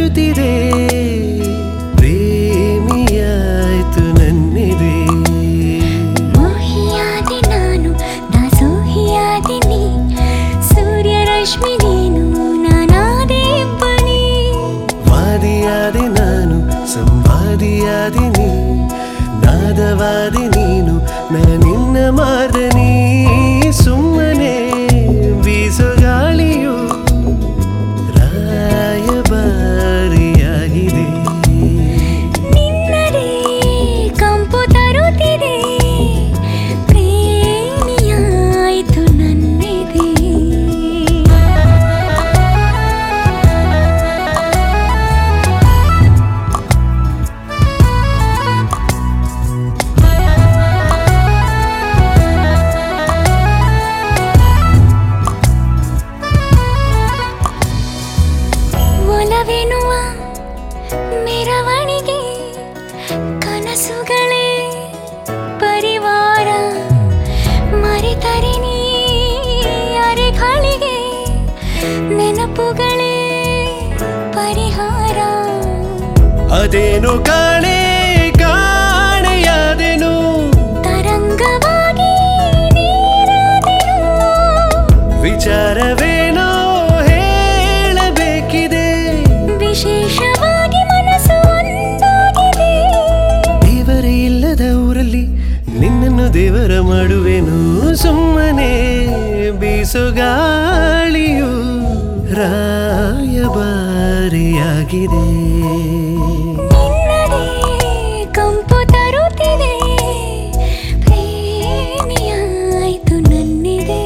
ತರುತ್ತಿದೆ ಪ್ರೇಮಿಯಾಯ್ತು ನನ್ನಿದೆ ಮೋಹಿಯಾದೆ ನಾನು ದಾಸೋಹಿಯಾದೆ ನೀ ಸೂರ್ಯ ರಶ್ಮಿ ನೀನು ನಾನಾದೆ ಬನಿ ವಾದಿಯಾದೆ ನಾನು ಸಂವಾದಿಯಾದೆ ನೀ ನಾದವಾದೆ ನೀನು ನಿನ್ನ ಮಾರ್ದನಿ ಸುಮ್ಮನೆ ಬೀಸೋ ಗಾಳಿಯು ರಾಯಭಾರಿಯಾಗಿದೆ ನಿನ್ನದೇ ಕಂಪು ತರುತ್ತಿದೆ ಪ್ರೇಮಿಯಾಯ್ತು ನನ್ನಿದೆ ಒಲವೆನುವ ಮೆರವಣಿಗೆ ಕನಸುಗಳೇ ಪರಿವಾರ ಮರೆತರೆ ನೀ ಅರೆಗಳಿಗೆ ನೆನಪುಗಳೇ ಪರಿಹಾರ ಅದೇನು ಕಾಣೆ ಕಾಣೆಯಾದೆನು ತರಂಗವಾಗಿ ನೀರಾದೆನು ವಿಚಾರವೇನೋ ಹೇಳಬೇಕಿದೆ ವಿಶೇಷವಾಗಿ ಮನಸ್ಸು ಒಂದಾಗಿದೆ ದೇವರೇ ಇಲ್ಲದ ಊರಲ್ಲಿ ನಿನ್ನನ್ನು ದೇವರ ಮಾಡುವೆನು ಸುಮ್ಮನೆ ಬೀಸುಗಾಳಿಯು ರಾಯಭಾರಿಯಾಗಿದೆ ನಿನ್ನದೇ ಕಂಪು ತರುತ್ತಿದೆ ಪ್ರೇಮಿಯಾಯ್ತು ನನ್ನಿದೆ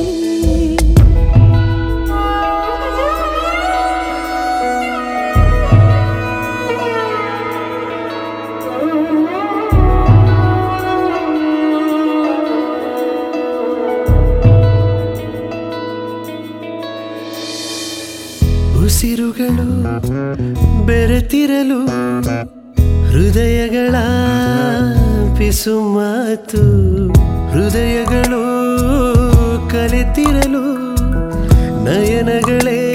ಉಸಿರುಗಳು ಬೆರೆತಿರಲು ಹೃದಯಗಳ ಪಿಸು ಮಾತು ಹೃದಯಗಳು ಕಲೆತಿರಲು ನಯನಗಳೇ